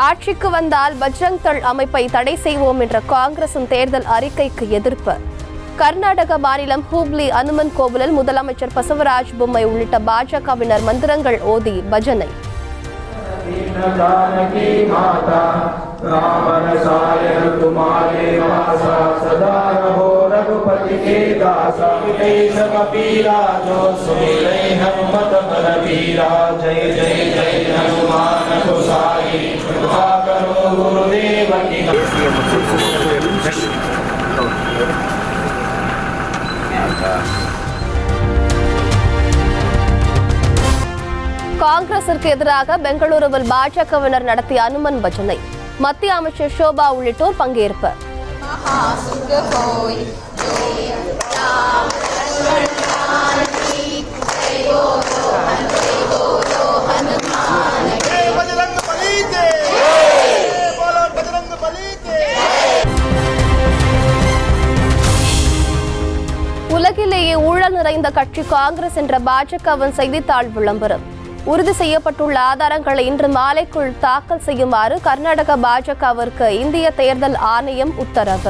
ஆட்சிக்கு வந்தால் பஜ்ரங் தள் அமைப்பை தடை செய்வோம் என்ற காங்கிரசின் தேர்தல் அறிக்கைக்கு எதிர்ப்பு கர்நாடக மாநிலம் ஹூப்ளி அனுமன் கோவிலில் முதலமைச்சர் பசவராஜ் பொம்மை உள்ளிட்ட பாஜகவினர் மந்திரங்கள் ஓதி பஜனை जानकी माता रावण सायन तुम्हारे वासा सदा रहो रघुपति के दासा कपीरा जो सुमिरे हनुमत बल वीरा जय जय जय हनुमान गोसाई कृपा करो गुरुदेव की காங்கிரசிற்கு எதிராக பெங்களூருவில் பாஜகவினர் நடத்திய அனுமன் பஜனை மத்திய அமைச்சர் ஷோபா உள்ளிட்டோர் பங்கேற்பு महासुख होय जय बजरंग बली के जय बोलो बजरंग बली के உலகிலேயே ஊழல் நிறைந்த கட்சி காங்கிரஸ் என்ற பாஜகவின் செய்தித்தாள் விளம்பரம் உறுதி செய்யப்பட்டுள்ள ஆதாரங்களை இன்று மாலைக்குள் தாக்கல் செய்யுமாறு கர்நாடக பாஜகவிற்கு இந்திய தேர்தல் ஆணையம் உத்தரவு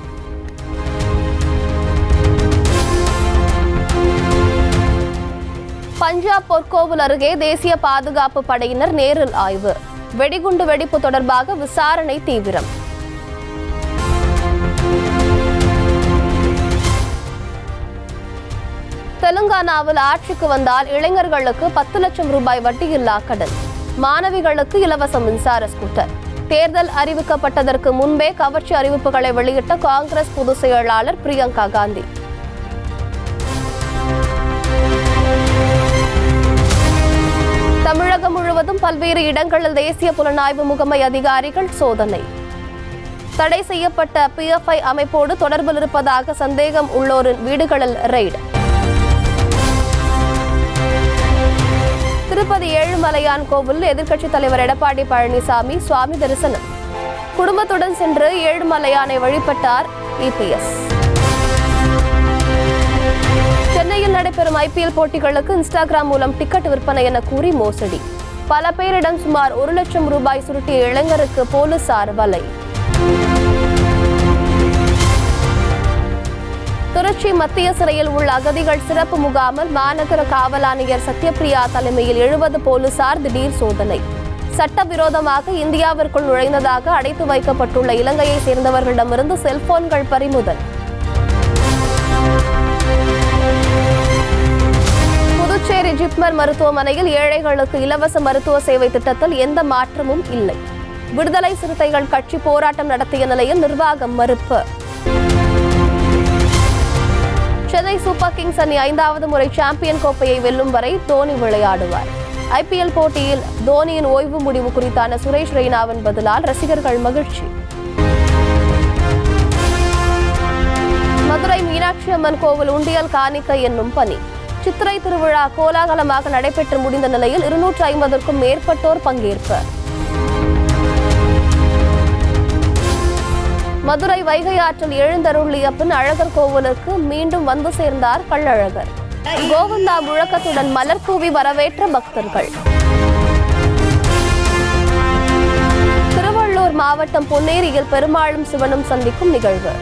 பஞ்சாப் பொற்கோவில் அருகே தேசிய பாதுகாப்பு படையினர் நேரில் ஆய்வு வெடிகுண்டு வெடிப்பு தொடர்பாக விசாரணை தீவிரம் தெலுங்கானாவில் ஆட்சிக்கு வந்தால் இளைஞர்களுக்கு பத்து லட்சம் ரூபாய் வட்டியில்லா கடன் மாணவிகளுக்கு இலவச மின்சார ஸ்கூட்டர் தேர்தல் அறிவிக்கப்பட்டதற்கு முன்பே கவர்ச்சி அறிவிப்புகளை வெளியிட்ட காங்கிரஸ் பொதுச் செயலாளர் பிரியங்கா காந்தி தமிழகம் முழுவதும் பல்வேறு இடங்களில் தேசிய புலனாய்வு முகமை அதிகாரிகள் சோதனை தடை செய்யப்பட்ட பிஎஃப்ஐ அமைப்போடு தொடர்பில் இருப்பதாக சந்தேகம் உள்ளோரின் வீடுகளில் ரெய்டு திருப்பதி ஏழுமலையான் கோவில் எதிர்க்கட்சித் தலைவர் எடப்பாடி பழனிசாமி சுவாமி தரிசனம் குடும்பத்துடன் சென்று ஏழுமலையானை வழிபட்டார் இபிஎஸ் சென்னையில் நடைபெறும் ஐபிஎல் போட்டிகளுக்கு இன்ஸ்டாகிராம் மூலம் டிக்கெட் விற்பனை என கூறி மோசடி பல பேரிடம் சுமார் ஒரு லட்சம் ரூபாய் சுருட்டிய இளைஞருக்கு போலீசார் வலை திருச்சி மத்திய சிறையில் உள்ள அகதிகள் சிறப்பு முகாமில் மாநகர காவல் ஆணையர் சத்யபிரியா தலைமையில் எழுபது போலீசார் திடீர் சோதனை சட்டவிரோதமாக இந்தியாவிற்குள் நுழைந்ததாக அடைத்து வைக்கப்பட்டுள்ள இலங்கையை சேர்ந்தவர்களிடமிருந்து செல்போன்கள் பறிமுதல் புதுச்சேரி ஜிப்மர் மருத்துவமனையில் ஏழைகளுக்கு இலவச மருத்துவ சேவை திட்டத்தில் எந்த மாற்றமும் இல்லை விடுதலை சிறுத்தைகள் கட்சி போராட்டம் நடத்திய நிலையில் நிர்வாகம் மறுப்பு சென்னை சூப்பர் கிங்ஸ் அணி ஐந்தாவது முறை சாம்பியன் கோப்பையை வெல்லும் வரை தோனி விளையாடுவார் ஐபிஎல் போட்டியில் தோனியின் ஓய்வு முடிவு குறித்தான சுரேஷ் ரெய்னாவின் பதிலால் ரசிகர்கள் மகிழ்ச்சி மதுரை மீனாட்சி அம்மன் கோவில் உண்டியல் காணிக்கை என்னும் பணி சித்திரை திருவிழா கோலாகலமாக நடைபெற்று முடிந்த நிலையில் இருநூற்று ஐம்பதற்கும் மேற்பட்டோர் பங்கேற்பு மதுரை வைகை ஆற்றில் எழுந்தருளிய பின் அழகர் கோவிலுக்கு மீண்டும் வந்து சேர்ந்தார் கள்ளழகர் கோவிந்தா முழக்கத்துடன் மலர் தூவி வரவேற்ற பக்தர்கள் திருவள்ளூர் மாவட்டம் பொன்னேரியில் பெருமாளும் சிவனும் சந்திக்கும் நிகழ்வு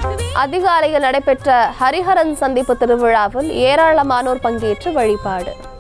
அதிகாலையில் நடைபெற்ற ஹரிஹரன் சந்திப்பு திருவிழாவில் ஏராளமானோர் பங்கேற்று வழிபாடு